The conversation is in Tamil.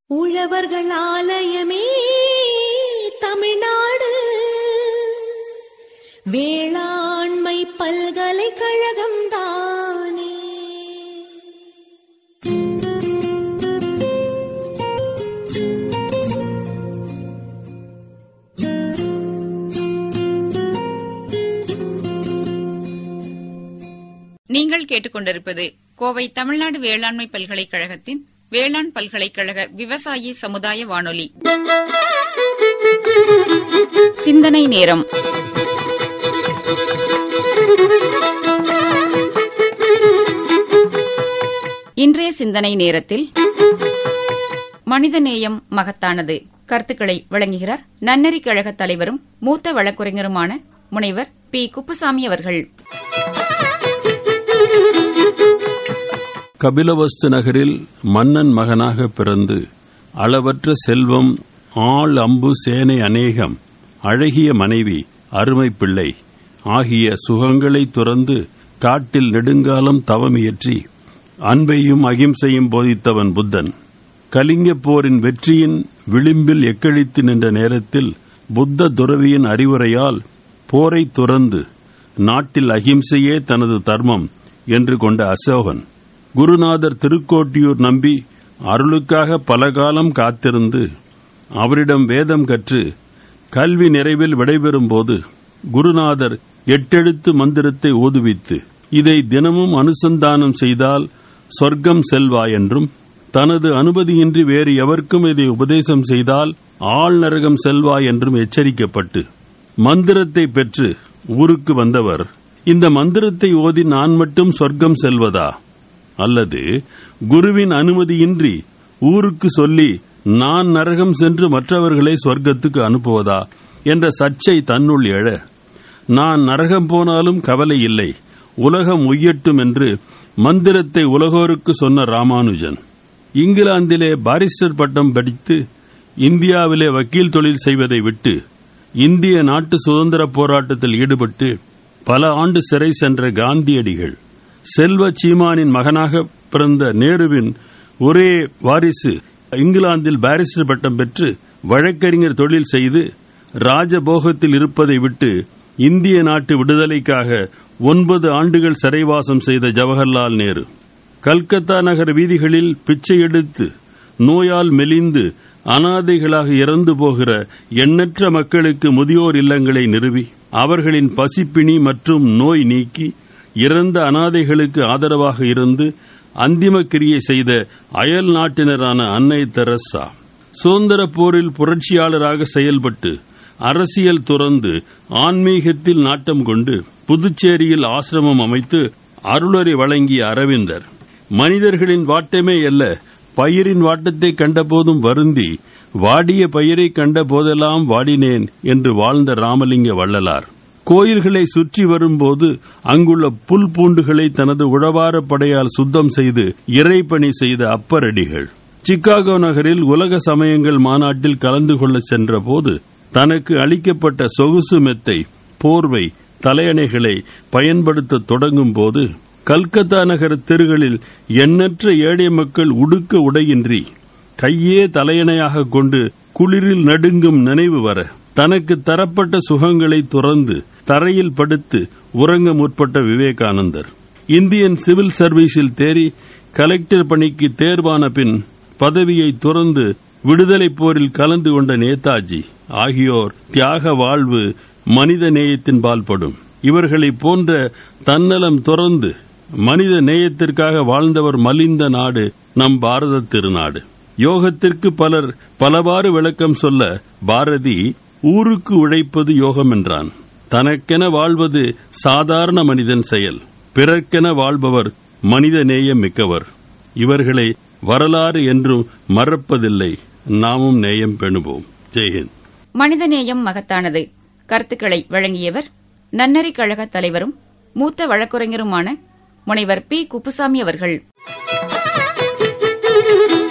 உழவர்கள் ஆலயமே தமிழ்நாடு வேளாண்மை பல்கலைக்கழகம் தானே நீங்கள் கேட்டுக்கொண்டிருப்பது கோவை தமிழ்நாடு வேளாண்மை பல்கலைக்கழகத்தின் வேளாண் பல்கலைக்கழக விவசாயி சமுதாய வானொலி சிந்தனை நேரம் இன்றைய சிந்தனை நேரத்தில் மனிதநேயம் மகத்தானது கருத்துக்களை வழங்குகிறார் நன்னெறி கழக தலைவரும் மூத்த வழக்குரைஞருமான முனைவர் பி குப்புசாமி அவர்கள் கபிலவஸ்து நகரில் மன்னன் மகனாக பிறந்து அளவற்ற செல்வம் ஆள் அம்பு சேனை அநேகம் அழகிய மனைவி அருமை பிள்ளை ஆகிய சுகங்களை துறந்து காட்டில் நெடுங்காலம் தவமியற்றி அன்பையும் அகிம்சையும் போதித்தவன் புத்தன் கலிங்கப் போரின் வெற்றியின் விளிம்பில் எக்களித்து நின்ற நேரத்தில் புத்த துறவியின் அறிவுரையால் போரை துறந்து நாட்டில் அகிம்சையே தனது தர்மம் என்று கொண்ட அசோகன் குருநாதர் திருக்கோட்டியூர் நம்பி அருளுக்காக பல காலம் காத்திருந்து அவரிடம் வேதம் கற்று கல்வி நிறைவில் விடைபெறும் போது குருநாதர் எட்டெழுத்து மந்திரத்தை ஓதுவித்து இதை தினமும் அனுசந்தானம் செய்தால் சொர்க்கம் செல்வாய் என்றும் தனது அனுமதியின்றி வேறு எவருக்கும் இதை உபதேசம் செய்தால் ஆள் நரகம் செல்வாய் என்றும் எச்சரிக்கப்பட்டு மந்திரத்தை பெற்று ஊருக்கு வந்தவர் இந்த மந்திரத்தை ஓதி நான் மட்டும் சொர்க்கம் செல்வதா அல்லது குருவின் அனுமதியின்றி ஊருக்கு சொல்லி நான் நரகம் சென்று மற்றவர்களை சொர்க்கத்துக்கு அனுப்புவதா என்ற சர்ச்சை தன்னுள் எழ நான் நரகம் போனாலும் கவலை இல்லை உலகம் உய்யட்டும் என்று மந்திரத்தை உலகோருக்கு சொன்ன ராமானுஜன் இங்கிலாந்திலே பாரிஸ்டர் பட்டம் படித்து இந்தியாவிலே வக்கீல் தொழில் செய்வதை விட்டு இந்திய நாட்டு சுதந்திர போராட்டத்தில் ஈடுபட்டு பல ஆண்டு சிறை சென்ற காந்தியடிகள் செல்வ சீமானின் மகனாக பிறந்த நேருவின் ஒரே வாரிசு இங்கிலாந்தில் பாரிஸ்டர் பட்டம் பெற்று வழக்கறிஞர் தொழில் செய்து ராஜபோகத்தில் இருப்பதை விட்டு இந்திய நாட்டு விடுதலைக்காக ஒன்பது ஆண்டுகள் சிறைவாசம் செய்த ஜவஹர்லால் நேரு கல்கத்தா நகர வீதிகளில் பிச்சை எடுத்து நோயால் மெலிந்து அனாதைகளாக இறந்து போகிற எண்ணற்ற மக்களுக்கு முதியோர் இல்லங்களை நிறுவி அவர்களின் பசிப்பிணி மற்றும் நோய் நீக்கி இறந்த அனாதைகளுக்கு ஆதரவாக இருந்து அந்திம கிரியை செய்த அயல் நாட்டினரான அன்னை தெரசா சுதந்திர போரில் புரட்சியாளராக செயல்பட்டு அரசியல் துறந்து ஆன்மீகத்தில் நாட்டம் கொண்டு புதுச்சேரியில் ஆசிரமம் அமைத்து அருளறை வழங்கிய அரவிந்தர் மனிதர்களின் வாட்டமே அல்ல பயிரின் வாட்டத்தை கண்டபோதும் வருந்தி வாடிய பயிரை கண்ட போதெல்லாம் வாடினேன் என்று வாழ்ந்த ராமலிங்க வள்ளலார் கோயில்களை சுற்றி வரும்போது அங்குள்ள புல் பூண்டுகளை தனது உழவார படையால் சுத்தம் செய்து இறைப்பணி செய்த அப்பரடிகள் சிக்காகோ நகரில் உலக சமயங்கள் மாநாட்டில் கலந்து கொள்ள சென்றபோது தனக்கு அளிக்கப்பட்ட சொகுசு மெத்தை போர்வை தலையணைகளை பயன்படுத்த தொடங்கும் போது கல்கத்தா நகர தெருகளில் எண்ணற்ற ஏழை மக்கள் உடுக்க உடையின்றி கையே தலையணையாக கொண்டு குளிரில் நடுங்கும் நினைவு வர தனக்கு தரப்பட்ட சுகங்களை துறந்து தரையில் படுத்து உறங்க முற்பட்ட விவேகானந்தர் இந்தியன் சிவில் சர்வீஸில் தேறி கலெக்டர் பணிக்கு தேர்வான பின் பதவியை துறந்து விடுதலை போரில் கலந்து கொண்ட நேதாஜி ஆகியோர் தியாக வாழ்வு மனித நேயத்தின் பால்படும் இவர்களைப் போன்ற தன்னலம் துறந்து மனித நேயத்திற்காக வாழ்ந்தவர் மலிந்த நாடு நம் பாரத திருநாடு யோகத்திற்கு பலர் பலவாறு விளக்கம் சொல்ல பாரதி ஊருக்கு உழைப்பது யோகம் என்றான் தனக்கென வாழ்வது சாதாரண மனிதன் செயல் பிறர்க்கென வாழ்பவர் மனித நேயம் மிக்கவர் இவர்களை வரலாறு என்றும் மறப்பதில்லை நாமும் நேயம் பெணுவோம் ஜெய்ஹிந்த் மனிதநேயம் மகத்தானது கருத்துக்களை வழங்கியவர் நன்னெறி கழக தலைவரும் மூத்த வழக்குரைஞருமான முனைவர் பி குப்புசாமி அவர்கள்